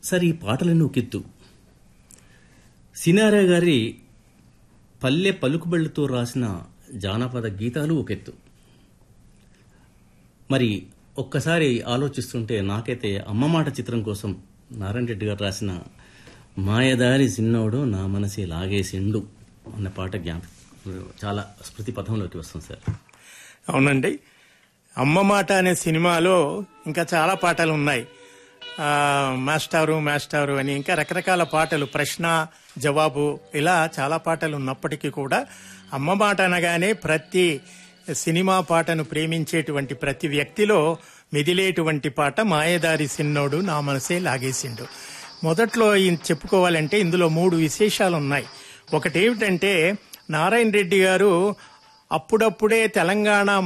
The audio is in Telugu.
సరే ఈ పాటలన్నీ ఒకెత్తు సినారా గారి పల్లె పలుకుబళ్ళతో రాసిన జానపద గీతాలు ఒకెత్తు మరి ఒక్కసారి ఆలోచిస్తుంటే నాకైతే అమ్మ మాట చిత్రం కోసం నారాయణ రెడ్డి గారు రాసిన మాయదారి సిన్నోడు నా మనసి లాగేసిండు అన్న పాట జ్ఞాపకం చాలా స్మృతి పథంలోకి వస్తుంది సార్ అవునండి అమ్మ మాట అనే సినిమాలో ఇంకా చాలా పాటలు ఉన్నాయి ఆ, మాస్టారు మాస్టారు అని ఇంకా రకరకాల పాటలు ప్రశ్న జవాబు ఇలా చాలా పాటలు ఉన్నప్పటికీ కూడా అమ్మ మాట అనగానే ప్రతి సినిమా పాటను ప్రేమించేటువంటి ప్రతి వ్యక్తిలో మెదిలేటువంటి పాట మాయదారి సిన్నోడు నా మనసే లాగేసిండు మొదట్లో ఈయన చెప్పుకోవాలంటే ఇందులో మూడు విశేషాలు ఉన్నాయి ఒకటి ఏమిటంటే నారాయణ రెడ్డి గారు అప్పుడప్పుడే తెలంగాణ